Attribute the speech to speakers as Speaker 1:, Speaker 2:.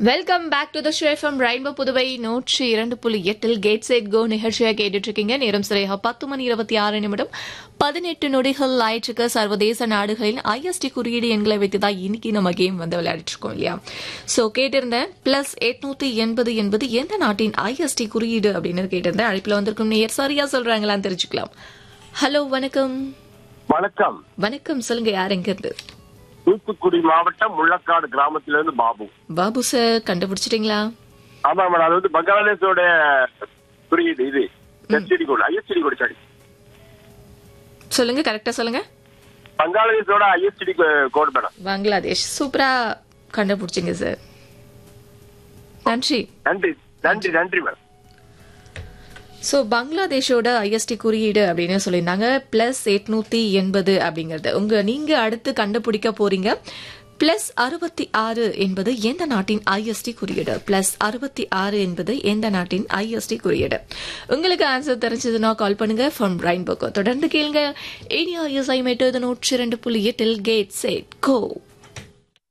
Speaker 1: welcome back to the show from rainbow Puduvai நூற்றி இரண்டு புள்ளி எட்டில் கேட் சைட் கோ நிகழ்ச்சியை கேட்டுட்டு இருக்கீங்க நேரம் சரியாக பத்து மணி இருபத்தி ஆறு நிமிடம் பதினெட்டு நொடிகள் ஆயிற்றுக்கு சர்வதேச நாடுகளின் ஐஎஸ்டி குறியீடு எண்களை வைத்து தான் இன்னைக்கு நம்ம கேம் வந்து விளையாடிட்டு இருக்கோம் இல்லையா ஸோ கேட்டிருந்தேன் பிளஸ் எட்நூத்தி எண்பது என்பது எந்த நாட்டின் ஐஎஸ்டி குறியீடு அப்படின்னு கேட்டிருந்தேன் அழைப்பில் வந்திருக்கும் நேர் சரியா சொல்றாங்களான்னு தெரிஞ்சுக்கலாம் ஹலோ வணக்கம்
Speaker 2: வணக்கம்
Speaker 1: வணக்கம் சொல்லுங்க யார் எங்க இருந்து
Speaker 2: தூத்துக்குடி மாவட்டம் முள்ளக்காடு கிராமத்திலிருந்து பாபு
Speaker 1: பாபு சார் கண்டுபிடிச்சிட்டீங்களா
Speaker 2: ஆமா மேடம் அது வந்து பங்களாதேஷோட குறியீடு இது எஸ்டிடி கோடு ஐஎஸ்டிடி கோடு சாரி
Speaker 1: சொல்லுங்க கரெக்டா சொல்லுங்க
Speaker 2: பங்களாதேஷோட ஐஎஸ்டிடி கோடு மேடம்
Speaker 1: பங்களாதேஷ் சூப்பரா கண்டுபிடிச்சிங்க சார் நன்றி
Speaker 2: நன்றி நன்றி நன்றி மேடம்
Speaker 1: ஸோ பங்களாதேஷோட ஐஎஸ்டி குறியீடு அப்படின்னு சொல்லியிருந்தாங்க பிளஸ் எட்நூத்தி எண்பது அப்படிங்கிறது உங்க நீங்க அடுத்து கண்டுபிடிக்க போறீங்க பிளஸ் அறுபத்தி ஆறு என்பது எந்த நாட்டின் ஐஎஸ்டி குறியீடு பிளஸ் அறுபத்தி ஆறு என்பது எந்த நாட்டின் ஐஎஸ்டி குறியீடு உங்களுக்கு ஆன்சர் தெரிஞ்சதுன்னா கால் பண்ணுங்க ஃப்ரம் ரெயின்போக்கு தொடர்ந்து கேளுங்க ஏடியா இசை மேட்டு நூற்றி இரண்டு புள்ளி எட்டில் கேட் சேட் கோ